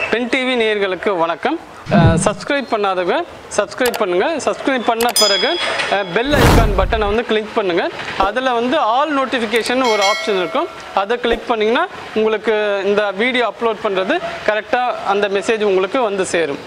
Pen TV நேயர்களுக்கு வணக்கம் subscribe பண்ணாதவங்க சப்ஸ்கிரைப் பண்ணுங்க சப்ஸ்கிரைப் பண்ண பிறகு பெல் ஐக்கான் பட்டனை வந்து கிளிக் பண்ணுங்க அதில் வந்து ஆல் நோட்டிஃபிகேஷன் ஒரு ஆப்ஷன் இருக்கும் அதை கிளிக் பண்ணிங்கன்னா உங்களுக்கு இந்த வீடியோ அப்லோட் பண்ணுறது கரெக்டாக அந்த மெசேஜ் உங்களுக்கு வந்து சேரும்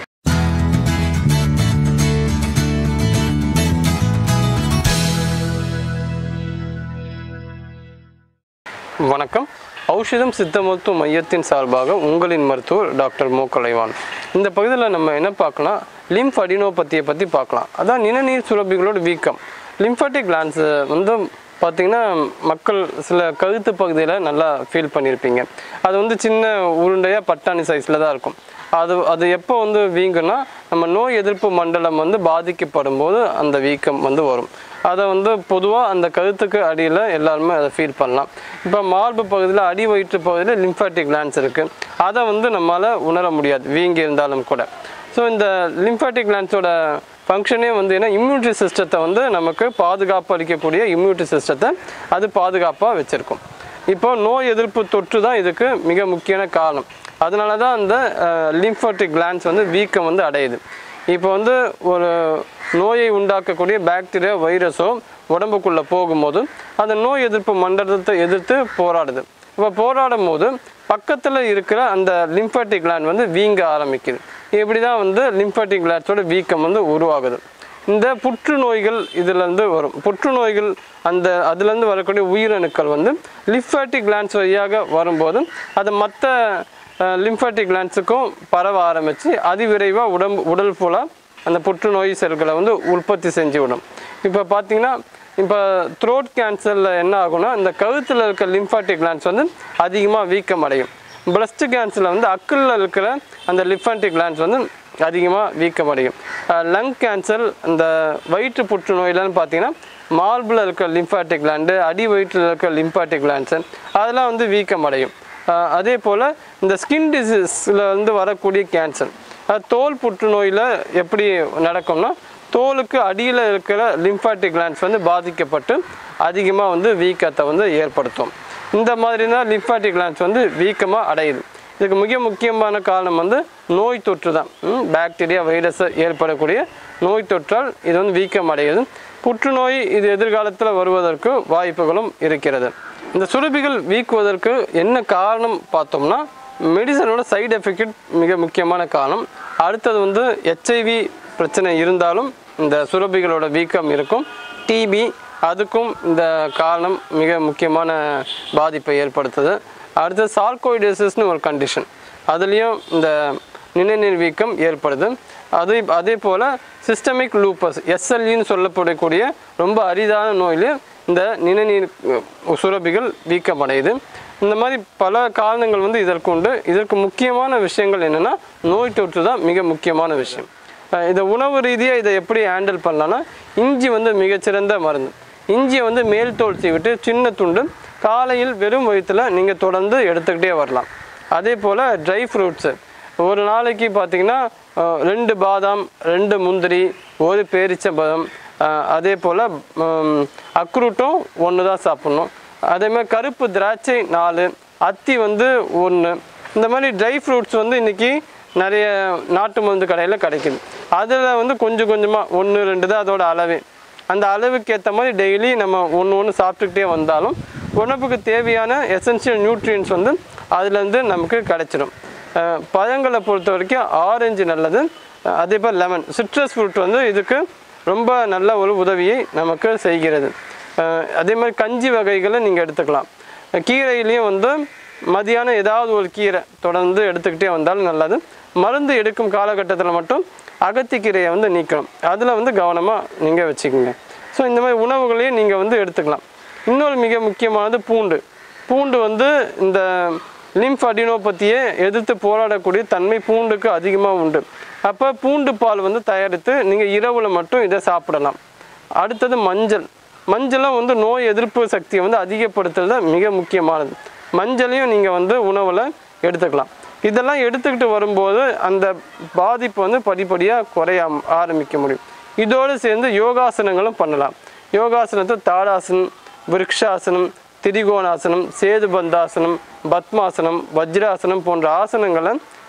வணக்கம் ஔஷதம் சித்த மருத்துவ மையத்தின் சார்பாக உங்களின் மருத்துவர் டாக்டர் மோ கலைவான் இந்த பகுதியில் நம்ம என்ன பார்க்கலாம் லிம்ஃப் அடினோபதியை பற்றி பார்க்கலாம் அதான் நிணநீர் சுரப்பிகளோட வீக்கம் லிம்ஃபாட்டிக் கிளான்ஸ் வந்து பார்த்தீங்கன்னா மக்கள் சில கழுத்து பகுதியில் நல்லா ஃபீல் பண்ணியிருப்பீங்க அது வந்து சின்ன உருண்டையாக பட்டாணி சைஸில் தான் இருக்கும் அது அது எப்போ வந்து வீங்குன்னா நம்ம நோய் எதிர்ப்பு மண்டலம் வந்து பாதிக்கப்படும் போது அந்த வீக்கம் வந்து வரும் அதை வந்து பொதுவாக அந்த கழுத்துக்கு அடியில் எல்லாருமே அதை ஃபீல் பண்ணலாம் இப்போ மார்பு பகுதியில் அடி வயிற்று பகுதியில் லிம்ஃபாட்டிக் கிளான்ஸ் இருக்குது அதை வந்து நம்மளால் உணர முடியாது வீங்கி இருந்தாலும் கூட ஸோ இந்த லிம்ஃபாட்டிக் கிளான்ஸோட ஃபங்க்ஷனே வந்து என்ன இம்யூனிட்டி சிஸ்டத்தை வந்து நமக்கு பாதுகாப்பு அளிக்கக்கூடிய இம்யூனிட்டி சிஸ்டத்தை அது பாதுகாப்பாக வச்சுருக்கும் இப்போ நோய் எதிர்ப்பு தொற்று தான் இதுக்கு மிக முக்கியமான காரணம் அதனால தான் அந்த லிம்ஃபாட்டிக் கிளான்ஸ் வந்து வீக்கம் வந்து அடையுது இப்போ வந்து ஒரு நோயை உண்டாக்கக்கூடிய பாக்டீரியா வைரஸோ உடம்புக்குள்ளே போகும்போது அந்த நோய் எதிர்ப்பு மண்டலத்தை எதிர்த்து போராடுது இப்போ போராடும் போது பக்கத்தில் இருக்கிற அந்த லிம்ஃபாட்டிக் கிளாண்ட் வந்து வீங்க ஆரம்பிக்குது இப்படி தான் வந்து லிம்ஃபாட்டிக் கிளாண்ட்ஸோட வீக்கம் வந்து உருவாகுது இந்த புற்றுநோய்கள் இதுலேருந்து வரும் புற்றுநோய்கள் அந்த அதுலேருந்து வரக்கூடிய உயிரணுக்கள் வந்து லிம்ஃபாட்டிக் கிளாண்ட்ஸ் வழியாக வரும்போது அது மற்ற லிம்ஃபாட்டிக் கிளாண்ட்ஸுக்கும் பரவ ஆரம்பித்து அதிவிரைவாக உடம்பு உடல் ஃபுல்லாக அந்த புற்றுநோய் செல்களை வந்து உற்பத்தி செஞ்சு விடும் இப்போ பார்த்தீங்கன்னா இப்போ த்ரோட் கேன்சரில் என்ன ஆகும்னா இந்த கழுத்தில் இருக்க லிம்ஃபாட்டிக் கிளாண்ட்ஸ் வந்து அதிகமாக வீக்கம் அடையும் பிரஸ்ட் கேன்சரில் வந்து அக்கிளில் இருக்கிற அந்த லிம்ஃபாட்டிக் கிளாண்ட்ஸ் வந்து அதிகமாக வீக்கம் அடையும் லங் கேன்சர் இந்த வயிற்று புற்றுநோயிலன்னு பார்த்தீங்கன்னா மார்பில் இருக்க லிம்ஃபாட்டிக் கிளாண்டு அடி வயிற்றில் இருக்க லிம்ஃபாட்டிக் கிளாண்ட்ஸு அதெல்லாம் வந்து வீக்கம் அடையும் அஹ் அதே போல் இந்த ஸ்கின் டிசீஸில் வந்து வரக்கூடிய கேன்சர் அது தோல் புற்றுநோயில் எப்படி நடக்கும்னா தோலுக்கு அடியில் இருக்கிற லிம்ஃபாட்டிக் கிளாண்ட்ஸ் வந்து பாதிக்கப்பட்டு அதிகமாக வந்து வீக்கத்தை வந்து ஏற்படுத்தும் இந்த மாதிரி தான் லிம்ஃபாட்டிக் கிளாண்ட்ஸ் வந்து வீக்கமாக அடையுது இதுக்கு மிக முக்கியமான காரணம் வந்து நோய் தொற்று தான் பாக்டீரியா வைரஸ் ஏற்படக்கூடிய நோய் தொற்றால் இது வந்து வீக்கம் அடையுது புற்றுநோய் இது எதிர்காலத்தில் வருவதற்கு வாய்ப்புகளும் இருக்கிறது இந்த சுரபிகள் வீக்குவதற்கு என்ன காரணம் பார்த்தோம்னா மெடிசனோட சைடு எஃபெக்ட் மிக முக்கியமான காரணம் அடுத்தது வந்து ஹெச்ஐவி பிரச்சனை இருந்தாலும் இந்த சுரபிகளோட வீக்கம் இருக்கும் டிபி அதுக்கும் இந்த காரணம் மிக முக்கியமான பாதிப்பை ஏற்படுத்துது அடுத்து சார்கோயிடேசிஸ்னு ஒரு கண்டிஷன் அதுலேயும் இந்த நிணநீர் வீக்கம் ஏற்படுது அது அதே போல் சிஸ்டமிக் லூப்பஸ் எஸ்எல்இன்னு சொல்லப்படக்கூடிய ரொம்ப அரிதான நோயிலையும் இந்த நிணநீர் அஹ், சுரபிகள் வீக்கமடையுது இந்த மாதிரி பல காரணங்கள் வந்து இதற்கு உண்டு இதற்கு முக்கியமான விஷயங்கள் என்னென்னா நோய் தொற்று தான் மிக முக்கியமான விஷயம் அஹ், இதை உணவு ரீதியாக இதை எப்படி ஹேண்டில் பண்ணலாம்னா இஞ்சி வந்து மிகச்சிறந்த மருந்து இஞ்சியை வந்து மேல் தோல் சீவிட்டு சின்ன துண்டு காலையில் வெறும் வயிற்றில் நீங்கள் தொடர்ந்து எடுத்துக்கிட்டே வரலாம் அதே போல் ட்ரை ஃப்ரூட்ஸு ஒரு நாளைக்கு பார்த்தீங்கன்னா அஹ், ரெண்டு பாதாம் ரெண்டு முந்திரி ஒரு பேரிச்சம்பழம் அஹ், அதே போல் அக்ரூட்டும் ஒன்று தான் சாப்பிட்ணும் அதே மாதிரி கருப்பு திராட்சை நாலு அத்தி வந்து ஒன்று இந்த மாதிரி ட்ரை ஃப்ரூட்ஸ் வந்து இன்றைக்கி நிறைய நாட்டு மருந்து கடையில் கிடைக்குது அதில் வந்து கொஞ்சம் கொஞ்சமாக ஒன்று ரெண்டு தான் அதோட அளவே அந்த அளவுக்கு ஏற்ற மாதிரி டெய்லி நம்ம ஒன்று ஒன்று சாப்பிட்டுக்கிட்டே வந்தாலும் உணவுக்கு தேவையான எசென்ஷியல் நியூட்ரியன்ஸ் வந்து அதுலேருந்து நமக்கு கிடைச்சிடும் அஹ் பழங்களை பொறுத்த வரைக்கும் ஆரஞ்சு நல்லது அஹ் அதே போல் லெமன் சிட்ரஸ் ஃப்ரூட் வந்து இதுக்கு ரொம்ப நல்ல ஒரு உதவியை நமக்கு செய்கிறது அஹ் அதே மாதிரி கஞ்சி வகைகளை நீங்கள் எடுத்துக்கலாம் கீரையிலையும் வந்து மதியானம் ஏதாவது ஒரு கீரை தொடர்ந்து எடுத்துக்கிட்டே வந்தாலும் நல்லது மருந்து எடுக்கும் காலகட்டத்தில் மட்டும் அகத்திக்கீரையை வந்து நீக்கணும் அதில் வந்து கவனமாக நீங்கள் வச்சுக்கோங்க ஸோ இந்த மாதிரி உணவுகளையும் நீங்கள் வந்து எடுத்துக்கலாம் இன்னொரு மிக முக்கியமானது பூண்டு பூண்டு வந்து இந்த லிம்ஃப் அடினோபதியை எதிர்த்து போராடக்கூடிய தன்மை பூண்டுக்கு அதிகமாக உண்டு அப்போ பூண்டு பால் வந்து தயாரித்து நீங்கள் இரவில் மட்டும் இதை சாப்பிடலாம் அடுத்தது மஞ்சள் மஞ்சளும் வந்து நோய் எதிர்ப்பு சக்தியை வந்து அதிகப்படுத்துறது மிக முக்கியமானது மஞ்சளையும் நீங்கள் வந்து உணவில் எடுத்துக்கலாம் இதெல்லாம் எடுத்துக்கிட்டு வரும்போது அந்த பாதிப்பு வந்து படிப்படியாக குறைய ஆரம்பிக்க முடியும் இதோடு சேர்ந்து யோகாசனங்களும் பண்ணலாம் யோகாசனத்தை தாடாசனம் விருக்ஷாசனம் திரிகோணாசனம் சேதுபந்தாசனம் பத்மாசனம் வஜ்ராசனம் போன்ற ஆசனங்களை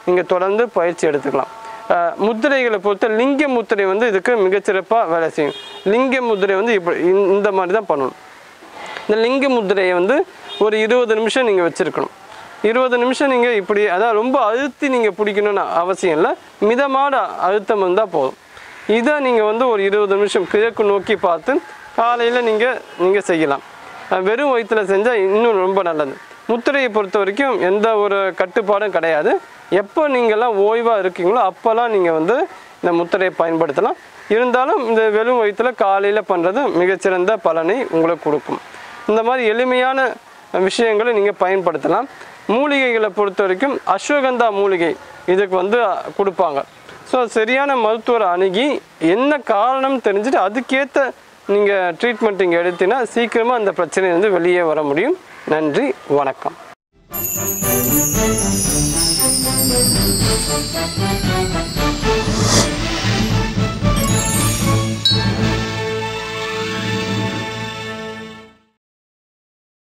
நீங்கள் தொடர்ந்து பயிற்சி எடுத்துக்கலாம் அஹ் முத்திரைகளை பொறுத்த லிங்க முத்திரை வந்து இதுக்கு மிகச்சிறப்பாக வேலை செய்யும் லிங்க முத்திரை வந்து இப்படி இந்த- இந்த மாதிரி தான் பண்ணணும் இந்த லிங்க முத்திரையை வந்து ஒரு இருபது நிமிஷம் நீங்கள் வச்சுருக்கணும் இருபது நிமிஷம் நீங்கள் இப்படி அதான் ரொம்ப அழுத்தி நீங்கள் பிடிக்கணும்னு அவசியம் இல்லை மிதமான அழுத்தம் இருந்தால் போதும் இதை நீங்கள் வந்து ஒரு இருபது நிமிஷம் கிழக்கு நோக்கி பார்த்து காலையில் நீங்கள் நீங்கள் செய்யலாம் அஹ் வெறும் வயிற்றில் செஞ்சால் இன்னும் ரொம்ப நல்லது முத்திரையை பொறுத்த வரைக்கும் எந்த ஒரு கட்டுப்பாடும் கிடையாது எப்போ நீங்கள்லாம் ஓய்வாக இருக்கீங்களோ அப்போல்லாம் நீங்கள் வந்து இந்த முத்திரையை பயன்படுத்தலாம் இருந்தாலும் இந்த வெறும் வயிற்றில் காலையில் பண்ணுறது மிகச்சிறந்த பலனை உங்களுக்கு கொடுக்கும் இந்த மாதிரி எளிமையான விஷயங்களை நீங்கள் பயன்படுத்தலாம் மூலிகைகளை பொறுத்த வரைக்கும் அஸ்வகந்தா மூலிகை இதுக்கு வந்து அஹ், கொடுப்பாங்க ஸோ சரியான மருத்துவரை அணுகி என்ன காரணம் தெரிஞ்சுட்டு அதுக்கேற்ற நீங்கள் ட்ரீட்மெண்ட் இங்கே எடுத்தீங்கன்னா சீக்கிரமாக அந்த பிரச்சனையிலேருந்து வெளியே வர முடியும் நன்றி வணக்கம் Thank you.